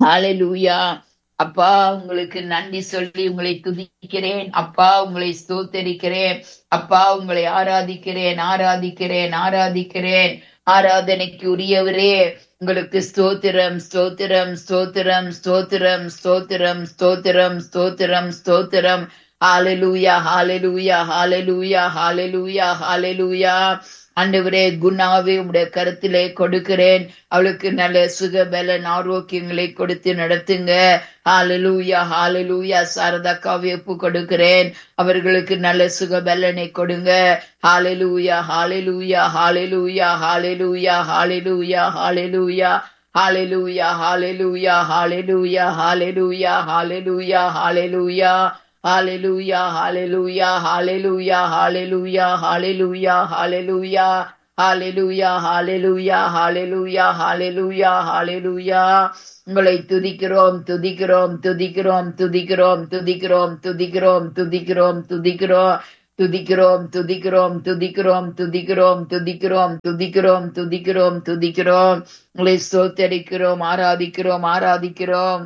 ஹalleluya அப்பா உங்களுக்கு நன்றி சொல்லி உங்களை துதிக்கிறேன் அப்பா உங்களை ஸ்தோத்தரிக்கிறேன் அப்பா உங்களை ஆராதிக்கிறேன் ஆராதிக்கிறேன் ஆராதிக்கிறேன் ஆராதனைக்கு உரியவரே உங்களுக்கு ஸ்தோத்திரம் ஸ்தோத்திரம் ஸ்தோத்திரம் ஸ்தோத்திரம் ஸ்தோத்திரம் ஸ்தோத்திரம் ஸ்தோத்திரம் ஸ்தோத்திரம் ஹalleluya ஹalleluya ஹalleluya ஹalleluya ஹalleluya ஆண்டவரே குணாவே உடைய கருத்திலே கொடுக்கிறேன் அவளுக்கு நல்ல சுக பலன் ஆரோக்கியங்களை கொடுத்து நடத்துங்க ஹalleluya ஹalleluya சாரதாக்காவை ஒப்பு கொடுக்கிறேன் அவர்களுக்கு நல்ல சுக பலனை கொடுங்க ஹalleluya ஹalleluya ஹalleluya ஹalleluya ஹalleluya ஹalleluya ஹalleluya ஹalleluya ஹalleluya ஹalleluya ஹalleluya ஹalleluya Hallelujah, hallelujah, hallelujah, hallelujah, hallelujah, hallelujah, hallelujah, hallelujah, hallelujah, hallelujah, hallelujah. உங்களை துதிக்கிறோம் துதிக்கிறோம் துதிக்கிறோம் துதிக்கிறோம் துதிக்கிறோம் துதிக்கிறோம் துதிக்கிறோம் துதிக்கிறோம் துதிக்கிறோம் துதிக்கிறோம் துதிக்கிறோம் துதிக்கிறோம் துதிக்கிறோம் துதிக்கிறோம் துதிக்கிறோம் துதிக்கிறோம் உங்களை சோத்தரிக்கிறோம் ஆராதிக்கிறோம் ஆராதிக்கிறோம்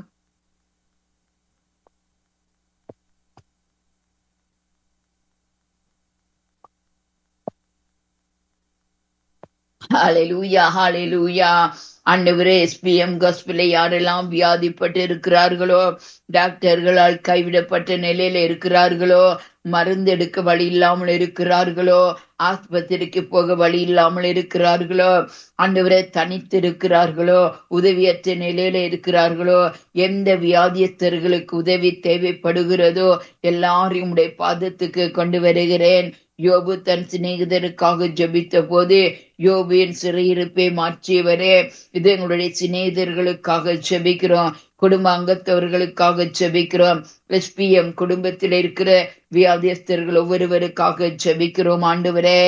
ஹalleluya ஹalleluya ஆண்டவரே எஸ்பிஎம் காஸ்பிளை யாரெல்லாம் வியாதிப்பட்டு இருக்கிறார்களோ டாக்டர்களால் கைவிடப்பட்ட நிலையில இருக்கிறார்களோ மருந்து எடுக்க வழி இல்லாமல் இருக்கிறார்களோ ஆஸ்பத்திரிக்கு போக வழி இல்லாமல் இருக்கிறார்களோ ஆண்டவரே தனித்து இருக்கிறார்களோ உதவியற்ற நிலையில இருக்கிறார்களோ எந்த வியாதியஸ்தர்களுக்கு உதவி தேவைப்படுகிறதோ எல்லாரையும் உடைய பாதத்துக்கு கொண்டு வருகிறேன் யோபு தன் சிநேகிதருக்காக ஜெபித்த போது யோபுவின் சிறையிருப்பை மாற்றியவரே இது எங்களுடைய சிநேகிதர்களுக்காக ஜெபிக்கிறோம் குடும்ப அங்கத்தவர்களுக்காக ஜெபிக்கிறோம் எஸ்பிஎம் குடும்பத்தில் இருக்கிற வியாதியஸ்தர்கள் ஒவ்வொருவருக்காக ஜெபிக்கிறோம் ஆண்டவரே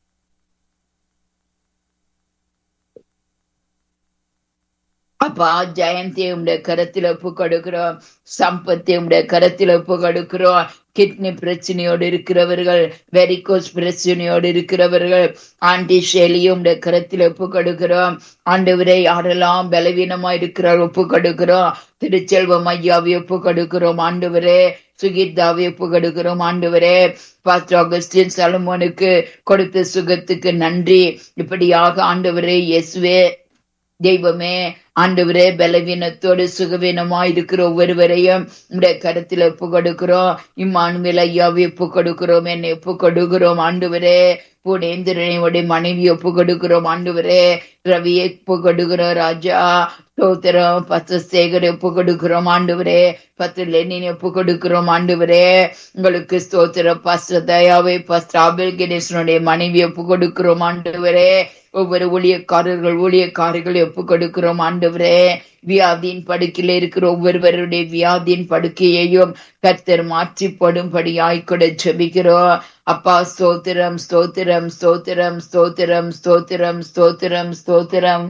அப்பா ஜெயந்தி உடைய கரத்தில் ஒப்பு கொடுக்கிறோம் சம்பத்தி உடைய கரத்தில் ஒப்பு கொடுக்கிறோம் கிட்னி பிரச்சனையோடு இருக்கிறவர்கள் வெரிகோஸ் பிரச்சனையோடு இருக்கிறவர்கள் ஆண்டி ஷெலியும் கரத்தில் ஒப்பு கொடுக்கிறோம் ஆண்டவரை யாரெல்லாம் பலவீனமா இருக்கிறார் ஒப்பு கொடுக்கிறோம் திருச்செல்வம் ஐயாவை ஒப்பு கொடுக்கிறோம் ஆண்டவரே சுகிதாவை ஒப்பு கொடுக்கிறோம் ஆண்டவரே பாஸ்டர் ஆகஸ்டின் சலமோனுக்கு கொடுத்த சுகத்துக்கு நன்றி இப்படியாக ஆண்டவரே இயேசுவே தெய்வமே ஆண்டவரே பலவீனத்தோடு சுகவீனமா இருக்கிற ஒவ்வொருவரையும் உடைய கருத்துல ஒப்பு கொடுக்கிறோம் இம்மானுவேல் ஐயாவை ஒப்பு கொடுக்கிறோம் என்னை ஒப்பு கொடுக்கிறோம் ஆண்டவரே பூனேந்திரனையோட மனைவி ஒப்பு கொடுக்கிறோம் ஆண்டவரே ரவியை ஒப்பு கொடுக்கிறோம் ராஜா ஸ்தோத்திரம் பத்து சேகரை ஒப்பு கொடுக்கிறோம் ஆண்டவரே பத்து லெனினை ஒப்பு கொடுக்கிறோம் ஆண்டவரே உங்களுக்கு ஸ்தோத்திரம் பஸ்த தயாவை பஸ்ட் ஆபில் கணேசனுடைய மனைவி ஒப்பு கொடுக்கிறோம் ஆண்டவரே ஒவ்வொரு ஊழியக்காரர்கள் ஊழியக்காரர்களை ஒப்பு கொடுக்கிறோம் ஆண்டவரே வியாதியின் படுக்கையில இருக்கிற ஒவ்வொருவருடைய வியாதியின் படுக்கையையும் கர்த்தர் மாற்றி போடும்படியாய் கூட ஜெபிக்கிறோம் அப்பா ஸ்தோத்திரம் ஸ்தோத்திரம் ஸ்தோத்திரம் ஸ்தோத்திரம் ஸ்தோத்திரம் ஸ்தோத்திரம் ஸ்தோத்திரம்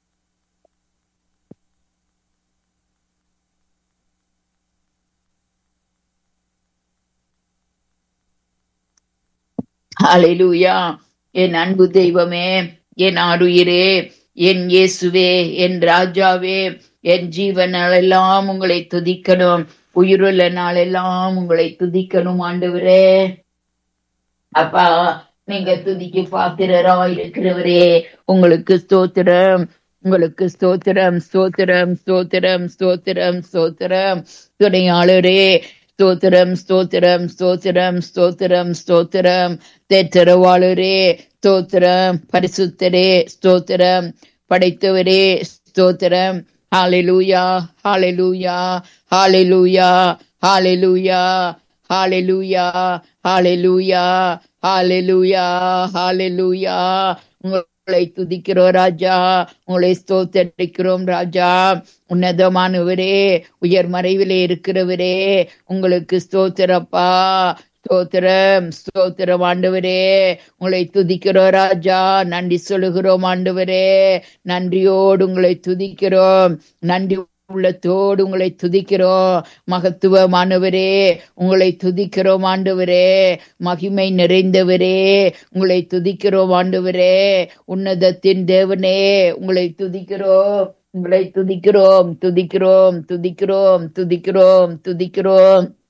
ஹalleluya என் அன்பு தெய்வமே என் ஆடுயிரே என் இயேசுவே என் ராஜாவே என் ஜீவன் நாளெல்லாம் உங்களை துதிக்கணும் உயிருள்ள நாளெல்லாம் உங்களை துதிக்கணும் ஆண்டவரே அப்பா நீங்க துதிக்கு பாத்திரரா இருக்கிறவரே உங்களுக்கு ஸ்தோத்திரம் உங்களுக்கு ஸ்தோத்திரம் ஸ்தோத்திரம் ஸ்தோத்திரம் ஸ்தோத்திரம் ஸ்தோத்திரம் துணையாளரே ஸ்தோத்திரம் ஸ்தோத்திரம் ஸ்தோத்திரம் ஸ்தோத்திரம் ஸ்தோத்திரம் தேற்றரவாளரே ஸ்தோத்திரம் பரிசுத்தரே ஸ்தோத்திரம் படைத்தவரே ஸ்தோத்திரம் ஹalleluya ஹalleluya ஹalleluya ஹalleluya ஹalleluya ஹalleluya ஹalleluya ஹalleluya உங்களை துதிக்கிறோம் ராஜா உங்களை ஸ்தோத்தரிக்கிறோம் ராஜா உன்னதமானவரே உயர் மறைவிலே இருக்கிறவரே உங்களுக்கு ஸ்தோத்திரப்பா ஸ்தோத்திரம் ஸ்தோத்திரம் ஆண்டவரே உங்களை துதிக்கிறோம் ராஜா நன்றி சொல்லுகிறோம் ஆண்டவரே நன்றியோடு உங்களை துதிக்கிறோம் நன்றி உள்ளத்தோடு உங்களை துதிக்கிறோம் மகத்துவமானவரே உங்களை துதிக்கிறோம் ஆண்டவரே மகிமை நிறைந்தவரே உங்களை துதிக்கிறோம் ஆண்டவரே உன்னதத்தின் தேவனே உங்களை துதிக்கிறோம் உங்களை துதிக்கிறோம் துதிக்கிறோம் துதிக்கிறோம் துதிக்கிறோம் துதிக்கிறோம்